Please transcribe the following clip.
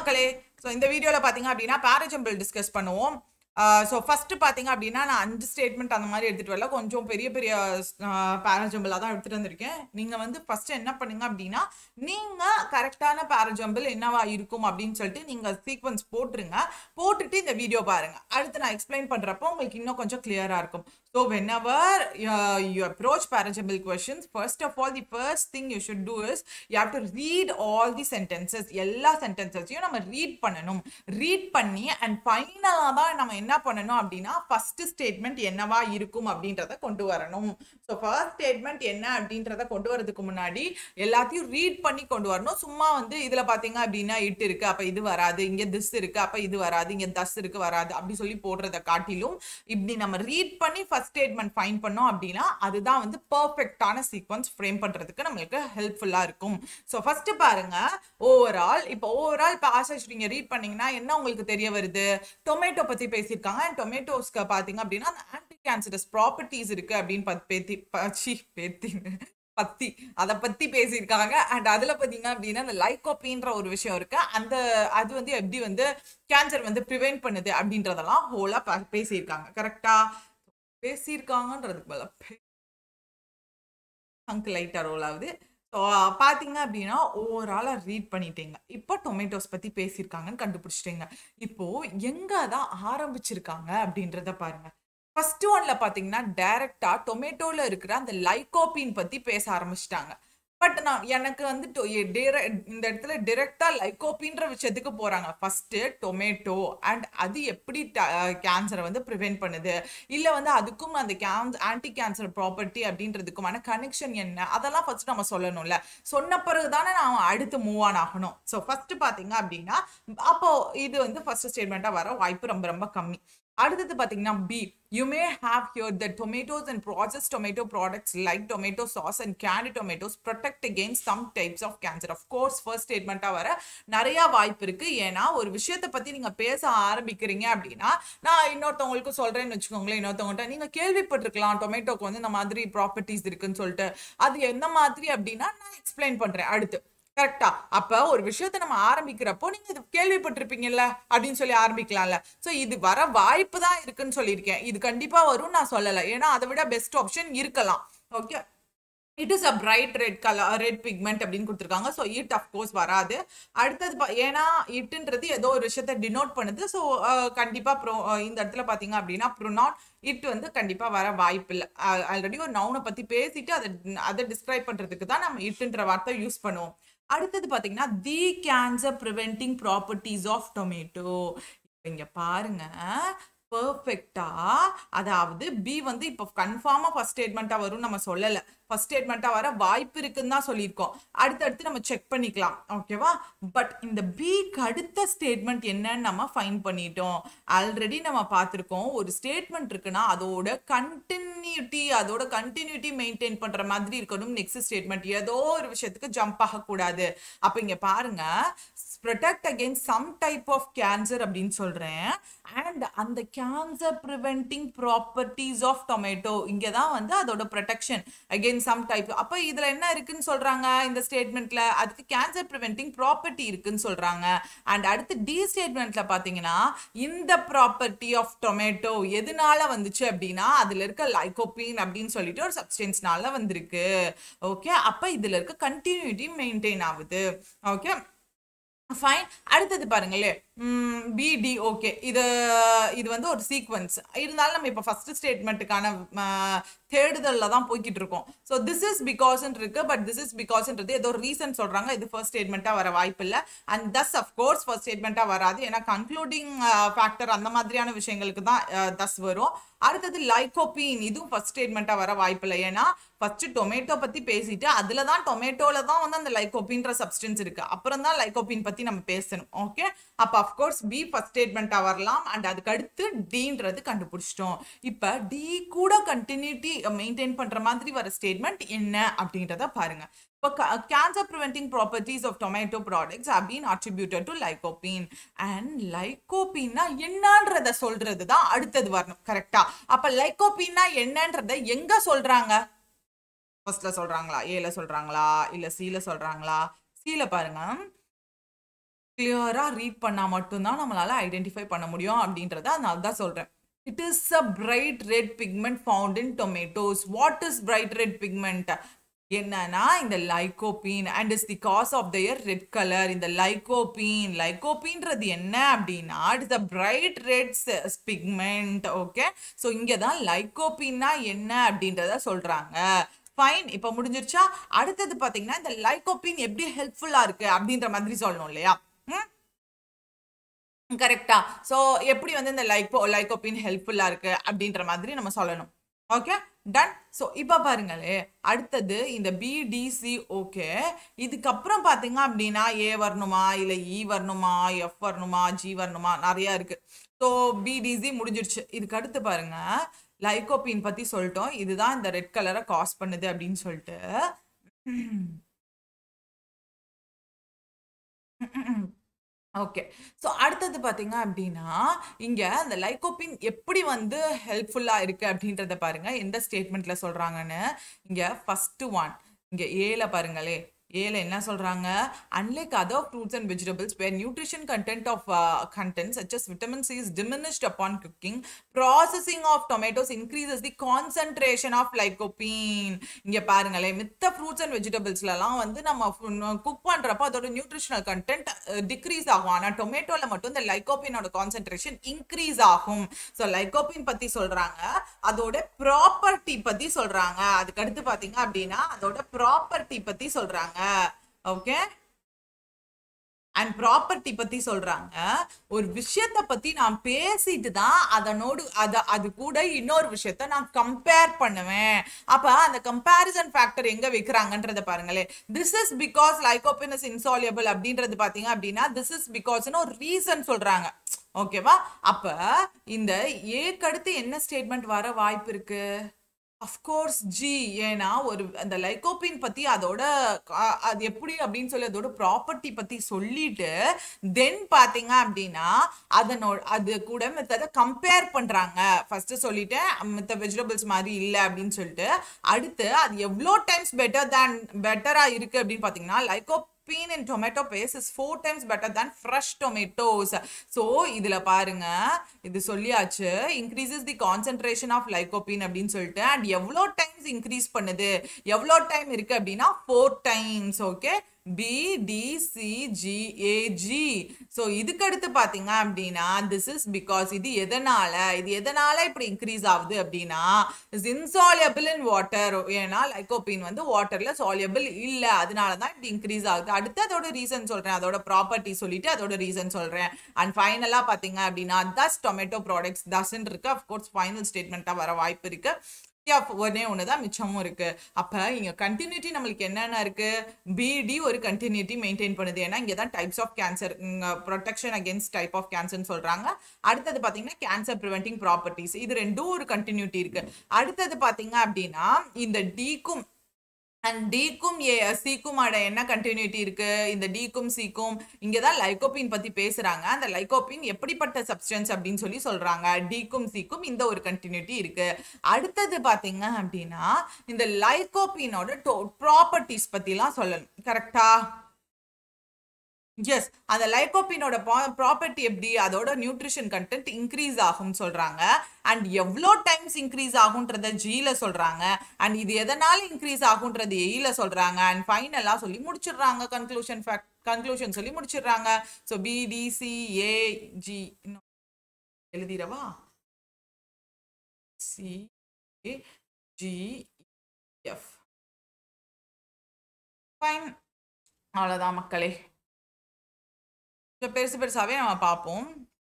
மக்களே ஸோ இந்த வீடியோவில் பார்த்தீங்க அப்படின்னா பேரஜம்பிள் டிஸ்கஸ் பண்ணுவோம் ஸோ ஃபஸ்ட்டு பார்த்தீங்க அப்படின்னா நான் அஞ்சு ஸ்டேட்மெண்ட் அந்த மாதிரி எடுத்துகிட்டு வரல கொஞ்சம் பெரிய பெரிய பேரஜம்பிளாக தான் எடுத்துகிட்டு வந்திருக்கேன் நீங்கள் வந்து ஃபஸ்ட்டு என்ன பண்ணுங்க அப்படின்னா நீங்கள் கரெக்டான பேரஜம்பிள் என்னவா இருக்கும் அப்படின்னு சொல்லிட்டு நீங்கள் சீக்வன்ஸ் போட்டுருங்க போட்டுட்டு இந்த வீடியோ பாருங்கள் அடுத்து நான் எக்ஸ்பிளைன் பண்ணுறப்போ உங்களுக்கு இன்னும் கொஞ்சம் கிளியராக இருக்கும் so whenever you approach parajumble questions first of all the first thing you should do is you have to read all the sentences எல்லா சென்டென்சஸையும் நம்ம ரீட் பண்ணணும் ரீட் பண்ணி அண்ட் ஃபைனலாக தான் நம்ம என்ன பண்ணணும் அப்படின்னா ஃபர்ஸ்ட் ஸ்டேட்மெண்ட் என்னவா இருக்கும் அப்படின்றத கொண்டு வரணும் ஸோ ஃபர்ஸ்ட் ஸ்டேட்மெண்ட் என்ன அப்படின்றத கொண்டு வரதுக்கு முன்னாடி எல்லாத்தையும் ரீட் பண்ணி கொண்டு வரணும் சும்மா வந்து இதில் பார்த்தீங்க அப்படின்னா இட் இருக்கு அப்போ இது வராது இங்கே திஸ் இருக்கு அப்போ இது வராது இங்கே தஸ் இருக்கு வராது அப்படி சொல்லி போடுறத காட்டிலும் இப்படி நம்ம ரீட் பண்ணி ஃபர்ஸ்ட் ஸ்டேட்மெண்ட் ஃபைன் பண்ணோம் அப்படின்னா அதுதான் வந்து பர்ஃபெக்டான சீக்வன்ஸ் ஃப்ரேம் பண்ணுறதுக்கு நம்மளுக்கு ஹெல்ப்ஃபுல்லாக இருக்கும் ஸோ ஃபர்ஸ்ட் பாருங்க ஓவரால் இப்போ ஓவரால் பாசேஜ் நீங்கள் ரீட் பண்ணீங்கன்னா என்ன உங்களுக்கு தெரிய வருது டொமேட்டோ பற்றி பேசியிருக்காங்க அண்ட் டொமேட்டோஸ்க்கு பார்த்தீங்க அப்படின்னா அந்த ஆன்டி கேன்சரஸ் ப்ராப்பர்ட்டிஸ் இருக்கு அப்படின்னு பத்தி பேத்தி பச்சி பேத்தி பத்தி அதை பத்தி பேசியிருக்காங்க அண்ட் அதுல பாத்தீங்க அப்படின்னா அந்த லைகோப்பின்ற ஒரு விஷயம் இருக்கு அந்த அது வந்து எப்படி வந்து கேன்சர் வந்து ப்ரிவென்ட் பண்ணுது அப்படின்றதெல்லாம் ஹோலா பேசியிருக்காங்க கரெக்டா பேசியிருக்காங்கன்றதுக்கு பதிலா அங்கு லைட்டா ரோல் ஆகுது ஸோ பார்த்தீங்க அப்படின்னா ஓவராலாக ரீட் பண்ணிட்டீங்க இப்போ டொமேட்டோஸ் பற்றி பேசியிருக்காங்கன்னு கண்டுபிடிச்சிட்டீங்க இப்போ எங்கே தான் ஆரம்பிச்சிருக்காங்க அப்படின்றத பாருங்க ஃபர்ஸ்ட் ஒன்ல பார்த்தீங்கன்னா டைரக்டா டொமேட்டோவில் இருக்கிற அந்த லைகோபின் பற்றி பேச ஆரம்பிச்சிட்டாங்க பட் நான் எனக்கு வந்து இந்த இடத்துல டிரெக்டா லைகோபின்ற விஷயத்துக்கு போறாங்க ஃபர்ஸ்ட் டொமேட்டோ அண்ட் அது எப்படி கேன்சரை வந்து ப்ரிவென்ட் பண்ணுது இல்லை வந்து அதுக்கும் அந்த கேன்ஸ் ஆன்டி கேன்சர் ப்ராப்பர்ட்டி அப்படின்றதுக்குமான கனெக்ஷன் என்ன அதெல்லாம் ஃபர்ஸ்ட் நம்ம சொல்லணும்ல சொன்ன பிறகு தானே நான் அடுத்து மூவ் ஆன் ஆகணும் ஸோ ஃபர்ஸ்ட் பார்த்தீங்க அப்படின்னா அப்போ இது வந்து ஃபர்ஸ்ட் ஸ்டேட்மெண்ட்டாக வர வாய்ப்பு ரொம்ப ரொம்ப கம்மி அடுத்தது பார்த்தீங்கன்னா B you may have hear the tomatoes and process tomato products like tomato sauce and canned tomatoes protect against some types of cancer of course first ஸ்டேட்மெண்ட்டாக வர நிறையா வாய்ப்பு இருக்கு ஏன்னா ஒரு விஷயத்தை பற்றி நீங்கள் பேச ஆரம்பிக்கிறீங்க அப்படின்னா நான் இன்னொருத்தவங்களுக்கு சொல்கிறேன்னு வச்சுக்கோங்களேன் இன்னொருத்தவங்கள்ட்ட நீங்கள் கேள்விப்பட்டிருக்கலாம் டொமேட்டோக்கு வந்து இந்த மாதிரி ப்ராப்பர்ட்டிஸ் இருக்குன்னு சொல்லிட்டு அது எந்த மாதிரி அப்படின்னா நான் எக்ஸ்பிளைன் பண்ணுறேன் அடுத்து கரெக்டா அப்ப ஒரு விஷயத்த நம்ம ஆரம்பிக்கிறப்போ நீங்க இது கேள்விப்பட்டிருப்பீங்கல்ல அப்படின்னு சொல்லி ஆரம்பிக்கலாம்ல ஸோ இது வர வாய்ப்பு தான் இருக்குன்னு சொல்லியிருக்கேன் இது கண்டிப்பா வரும் நான் சொல்லலை ஏன்னா அதை விட பெஸ்ட் ஆப்ஷன் இருக்கலாம் okay it is a bright red colour red pigment அப்படின்னு கொடுத்துருக்காங்க ஸோ இட் அஃப்கோர்ஸ் வராது அடுத்தது ஏன்னா இட்டுன்றது ஏதோ ஒரு விஷயத்த டினோட் பண்ணுது ஸோ கண்டிப்பாக ப்ரோ இந்த இடத்துல பார்த்தீங்க அப்படின்னா ப்ரொனாட் இட் வந்து கண்டிப்பாக வர வாய்ப்பு இல்லை ஆல்ரெடி ஒரு நவுனை பற்றி பேசிட்டு அதை அதை டிஸ்கிரைப் பண்ணுறதுக்கு தான் நம்ம இட்டுன்ற வார்த்தை யூஸ் பண்ணுவோம் அடுத்தது பார்த்தீங்கன்னா the cancer preventing properties of tomato இங்கே பாருங்க பர்ஃபெக்டா அதாவது பி வந்து இப்போ கன்ஃபார்மாக ஃபர்ஸ்ட் ஸ்டேட்மெண்ட்டாக வரும் நம்ம சொல்லலை ஃபர்ஸ்ட் ஸ்டேட்மெண்ட்டாக வர வாய்ப்பு இருக்குன்னு தான் சொல்லியிருக்கோம் அடுத்தடுத்து நம்ம செக் பண்ணிக்கலாம் ஓகேவா பட் இந்த பிக்கு அடுத்த ஸ்டேட்மெண்ட் என்னன்னு நம்ம ஃபைன் பண்ணிட்டோம் ஆல்ரெடி நம்ம பார்த்துருக்கோம் ஒரு ஸ்டேட்மெண்ட் இருக்குன்னா அதோட கண்டினியூட்டி அதோட கண்டினியூட்டி மெயின்டைன் பண்ணுற மாதிரி இருக்கணும் நெக்ஸ்ட் ஸ்டேட்மெண்ட் ஏதோ ஒரு விஷயத்துக்கு ஜம்ப் ஆகக்கூடாது அப்போ இங்கே பாருங்க protect against some type of cancer அப்படின்னு சொல்கிறேன் அண்ட் அந்த cancer preventing properties of tomato இங்கே தான் வந்து அதோட ப்ரொடெக்ஷன் அகெயின் சம் டைப் அப்போ இதில் என்ன இருக்குன்னு சொல்கிறாங்க இந்த ஸ்டேட்மெண்ட்டில் அதுக்கு கேன்சர் ப்ரிவென்டிங் ப்ராப்பர்ட்டி இருக்குன்னு சொல்கிறாங்க அண்ட் அடுத்து டி ஸ்டேட்மெண்ட்டில் பார்த்தீங்கன்னா இந்த ப்ராப்பர்ட்டி ஆஃப் டொமேட்டோ எதனால வந்துச்சு அப்படின்னா அதில் இருக்க லைகோபின் அப்படின்னு சொல்லிட்டு ஒரு சப்ஸ்டன்ஸ்னால வந்திருக்கு ஓகே அப்போ இதில் இருக்க கண்டினியூட்டி மெயின்டைன் ஆகுது ஓகே ஃபைன் அடுத்தது பாருங்களே பிடி ஓகே இது இது வந்து ஒரு சீக்வன்ஸ் இருந்தாலும் நம்ம இப்போ ஃபர்ஸ்ட் ஸ்டேட்மெண்ட்டுக்கான தேடுதலில் தான் போய்கிட்டு இருக்கோம் ஸோ திஸ் இஸ் பிகாஸ்ன்னு இருக்கு பட் திஸ் இஸ் பிகாஸ்ன்றது ஏதோ ரீசன் சொல்கிறாங்க இது ஃபர்ஸ்ட் ஸ்டேட்மெண்ட்டாக வர வாய்ப்பு இல்லை அண்ட் தஸ் அஃப்கோர்ஸ் ஃபர்ஸ்ட் ஸ்டேட்மெண்ட்டாக வராது ஏன்னா கன்க்ளூடிங் ஃபேக்டர் அந்த மாதிரியான விஷயங்களுக்கு தான் தஸ் வரும் அடுத்தது லைகோபின் இதுவும் ஃபர்ஸ்ட் ஸ்டேட்மெண்ட்டாக வர வாய்ப்பு இல்லை ஏன்னா ஃபர்ஸ்ட் டொமேட்டோ பற்றி பேசிட்டு அதில் தான் டொமேட்டோவில் தான் வந்து அந்த லைகோபின்ற சப்ஸ்டன்ஸ் இருக்கு அப்புறம் தான் லைகோபின் பற்றி நம்ம பேசணும் ஓகே அப்போ அஃப்கோர்ஸ் பி ஃபர்ஸ்ட் ஸ்டேட்மெண்ட்டாக வரலாம் அண்ட் அதுக்கு அடுத்து டீன்றது கண்டுபிடிச்சிட்டோம் இப்போ டி கூட கண்டினியூட்டி மெயின்டைன் பண்ணுற மாதிரி வர ஸ்டேட்மெண்ட் என்ன அப்படின்றத பாருங்க இப்போ cancer preventing properties of tomato products have been attributed to lycopene and லைகோபின்னா என்னன்றத சொல்றது தான் அடுத்தது வரணும் கரெக்டா அப்ப லைகோபின்னா என்னன்றத எங்க சொல்றாங்க ஃபர்ஸ்ட்ல சொல்றாங்களா ஏல சொல்றாங்களா இல்ல சில சொல்றாங்களா சில பாருங்க கிளியரா ரீட் பண்ணா மட்டும்தான் நம்மளால ஐடென்டிஃபை பண்ண முடியும் அப்படின்றத அதனால தான் சொல்றேன் it is a bright red pigment found in tomatoes what is bright red pigment என்னன்னா இந்த lycopene and is the cause of their red colour இந்த லைகோபீன் லைகோபீன்றது என்ன அப்படின்னா it's a bright red pigment okay so இங்கே தான் லைகோபீன்னா என்ன அப்படின்றத சொல்றாங்க ஃபைன் இப்போ முடிஞ்சிருச்சா அடுத்தது பார்த்தீங்கன்னா இந்த லைகோபின் எப்படி ஹெல்ப்ஃபுல்லாக இருக்கு அப்படின்ற மாதிரி சொல்லணும் இல்லையா ம் கரெக்டா ஸோ எப்படி வந்து இந்த லைக்கோ லைகோபின் ஹெல்ப்ஃபுல்லாக இருக்கு அப்படின்ற மாதிரி நம்ம சொல்லணும் ஓகே டன் ஸோ இப்போ பாருங்களே அடுத்தது இந்த பிடிசி ஓகே இதுக்கப்புறம் பார்த்தீங்க அப்படின்னா ஏ வரணுமா இல்லை இ வரணுமா எஃப் வரணுமா ஜி வரணுமா நிறையா இருக்கு ஸோ பிடிசி முடிஞ்சிருச்சு இதுக்கு அடுத்து பாருங்க லைகோபின் பற்றி சொல்லிட்டோம் இதுதான் இந்த ரெட் கலரை காஸ் பண்ணுது அப்படின்னு சொல்லிட்டு ஓகே ஸோ அடுத்தது பார்த்தீங்க அப்படின்னா இங்கே அந்த லைகோபின் எப்படி வந்து ஹெல்ப்ஃபுல்லாக இருக்குது அப்படின்றத பாருங்க எந்த ஸ்டேட்மெண்ட்டில் சொல்கிறாங்கன்னு இங்கே ஃபஸ்ட்டு ஒன் இங்கே ஏல பாருங்களே ஏல என்ன சொல்றாங்க unlike other fruits and vegetables where nutrition content of uh, content such as vitamin c is diminished upon cooking processing of tomatoes increases the concentration of lycopene இங்க பாருங்களேன் மித்த ஃப்ரூட்ஸ் அண்ட் வெஜிடபிள்ஸ்லலாம் வந்து நம்ம குக் பண்றப்ப அதோட நியூட்ரிஷனல் கண்டென்ட் டிக்ரீஸ் ஆகும் ஆனா டொமேட்டோல மட்டும் இந்த லைகோபினோட கான்சென்ட்ரேஷன் இன்க்ரீஸ் ஆகும் ஸோ லைகோபின் பத்தி சொல்றாங்க அதோட ப்ராப்பர்ட்டி பத்தி சொல்றாங்க அதுக்கு அடுத்து பாத்தீங்க அப்படின்னா அதோட ப்ராப்பர்ட்டி பத்தி சொல்றாங்க ஓகே அண்ட் ப்ராப்பர்ட்டி பத்தி சொல்றாங்க ஒரு விஷயத்த பத்தி நான் பேசிட்டு தான் அதனோடு அத அது கூட இன்னொரு விஷயத்த நான் கம்பேர் பண்ணுவேன் அப்ப அந்த கம்பேரிசன் ஃபேக்டர் எங்க வைக்கிறாங்கன்றத பாருங்களேன் this is because lycopene is insoluble அப்படின்றது பாத்தீங்க அப்படின்னா திஸ் இஸ் பிகாஸ்னு ஒரு ரீசன் சொல்றாங்க ஓகேவா அப்ப இந்த ஏக்கு அடுத்து என்ன ஸ்டேட்மெண்ட் வர வாய்ப்பு இருக்கு அஃப்கோர்ஸ் ஜி ஏன்னா ஒரு அந்த லைகோபின் பத்தி அதோட கா- அது எப்படி அப்படின்னு சொல்லி அதோட ப்ராப்பர்ட்டி பத்தி சொல்லிட்டு தென் பாத்தீங்க அப்படின்னா அதனோட அது கூட மித்ததை கம்பேர் பண்றாங்க ஃபர்ஸ்ட் சொல்லிட்டேன் மித்த வெஜிடபிள்ஸ் மாதிரி இல்லை அப்படின்னு சொல்லிட்டு அடுத்து அது எவ்வளோ டைம்ஸ் பெட்டர் தேன் பெட்டரா இருக்கு அப்படின்னு பாத்தீங்கன்னா lycopene in tomato paste is four times better than fresh tomatoes so இதில் பாருங்க இது சொல்லியாச்சு increases the concentration of lycopene அப்படின்னு சொல்லிட்டு அண்ட் எவ்வளோ டைம்ஸ் இன்க்ரீஸ் பண்ணுது எவ்வளோ டைம் இருக்கு அப்படின்னா four times okay B D C G A G so இதுக்கு அடுத்து பார்த்தீங்க அப்படின்னா திஸ் இஸ் பிகாஸ் இது எதனால இது எதனால இப்படி இன்க்ரீஸ் ஆகுது அப்படின்னா இஸ் இன்சாலியபிள் இன் வாட்டர் ஏன்னா லைகோபின் வந்து வாட்டர்ல சாலியபிள் இல்லை அதனால தான் இப்படி இன்க்ரீஸ் ஆகுது அடுத்து அதோட ரீசன் சொல்றேன் அதோட ப்ராப்பர்ட்டி சொல்லிட்டு அதோட ரீசன் சொல்றேன் அண்ட் ஃபைனலாக பார்த்தீங்க அப்படின்னா தஸ் டொமேட்டோ ப்ராடக்ட்ஸ் தஸ்ன்னு இருக்கு அஃப்கோர்ஸ் ஃபைனல் ஸ்டேட்மெண்ட்டாக வர வாய்ப்பு இருக்கு யா ஒன்னே ஒன்று தான் மிச்சமும் இருக்கு அப்போ இங்கே கண்டினியூட்டி நம்மளுக்கு என்னென்ன இருக்கு பிடி ஒரு கண்டினியூட்டி மெயின்டைன் பண்ணுது ஏன்னா இங்கே தான் types of cancer protection against type of கேன்சர்னு சொல்றாங்க அடுத்தது பார்த்தீங்கன்னா கேன்சர் ப்ரிவென்டிங் ப்ராப்பர்ட்டிஸ் இது ரெண்டும் ஒரு கண்டினியூட்டி இருக்கு அடுத்தது பார்த்தீங்க அப்படின்னா இந்த டிக்கும் அண்ட் டிக்கும் ஏ சிக்கும் அட என்ன கண்டினியூட்டி இருக்கு இந்த டிக்கும் சிக்கும் இங்க தான் லைகோபின் பத்தி பேசுறாங்க அந்த லைகோபின் எப்படிப்பட்ட சப்ஸ்டன்ஸ் அப்படின்னு சொல்லி சொல்றாங்க டிக்கும் சிக்கும் இந்த ஒரு கண்டினியூட்டி இருக்கு அடுத்தது பாத்தீங்க அப்படின்னா இந்த லைகோபினோட ப்ராப்பர்ட்டிஸ் பத்திலாம் சொல்லணும் கரெக்டா எஸ் அந்த லைகோபினோட ப்ராப்பர்ட்டி எப்படி அதோட நியூட்ரிஷன் கண்டென்ட் இன்க்ரீஸ் ஆகும்னு சொல்றாங்க அண்ட் எவ்வளோ டைம்ஸ் இன்க்ரீஸ் ஆகுன்றத ஜில சொல்றாங்க அண்ட் இது எதனால இன்க்ரீஸ் ஆகுன்றது எயில சொல்றாங்க அண்ட் ஃபைனலாக சொல்லி முடிச்சிடுறாங்க கன்க்ளூஷன் ஃபேக்ட் கன்க்ளூஷன் சொல்லி முடிச்சிடுறாங்க ஸோ பிடிசி ஏ ஜி எழுதிடவா C A G F fine அவ்வளோதான் மக்களே கொஞ்சம் பெருசு பெருசாகவே நம்ம பார்ப்போம்